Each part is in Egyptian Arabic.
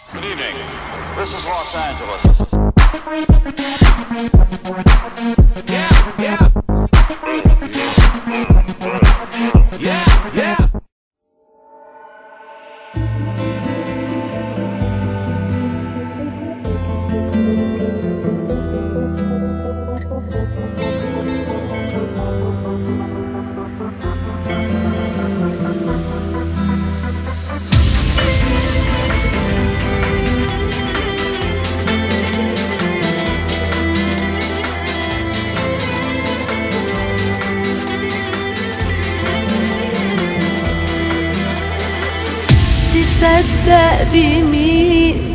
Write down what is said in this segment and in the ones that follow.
Good evening. This is Los Angeles. Yeah, yeah. Yeah, yeah. تصدق بمين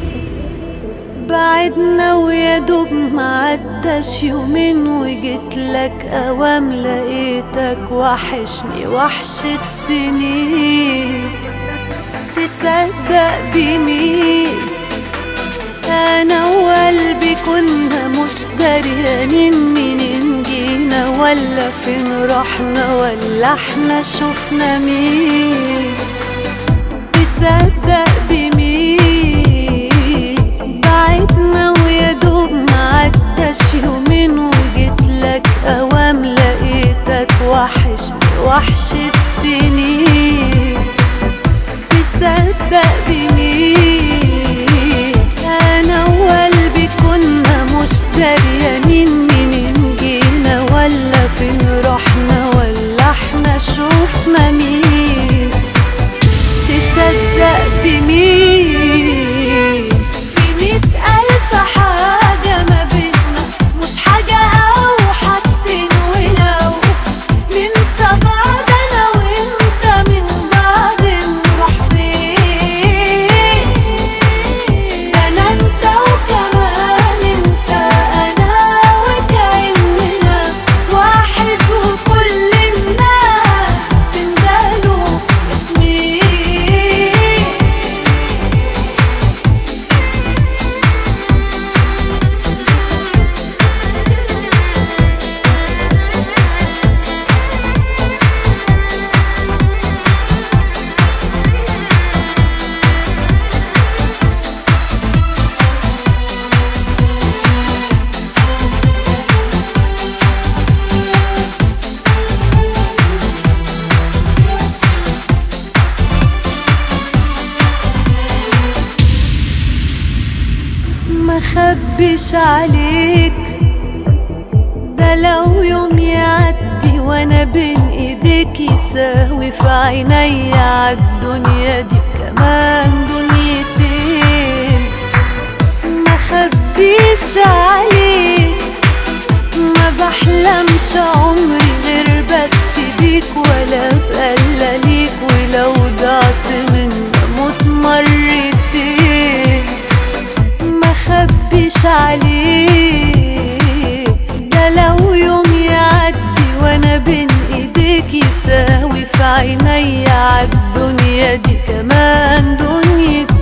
بعدنا ويا دوب معداش يومين وجيت لك اوام لقيتك وحشني وحشة سنين تصدق بمين انا وقلبي كنا مش دريانين منين جينا ولا فين رحنا ولا احنا شفنا مين تصدق بمين بعدنا ويا دوب معداش يومين وجيت لك اوام لقيتك وحشني وحشة سنين تصدق بمين انا وقلبي كنا مش دريانين منين جينا ولا فين رحنا ولا احنا شوفنا مين تصدق بمين في مية ألف حاجة ما بينا مش حاجة أو حاجتين ولو ننسى بعض أنا وأنت من بعد نروح فين أنا أنت وكمان أنت أنا وكأننا واحد وكل الناس تندهلوا اسمي ما خبش عليك ده لو يوم يعدي وانا بين ايديك يساوي في عيني عالدنيا دي كمان دنيتين ما خبيش عليك ما بحلمش عمري غير بس بيك ولا بقلى ليك ولو ضعت من موت مرتين ما خبيش عليك ده لو يوم يعدي وانا بين ايديك يساوي في عيني عالدنيا دي كمان دنيتين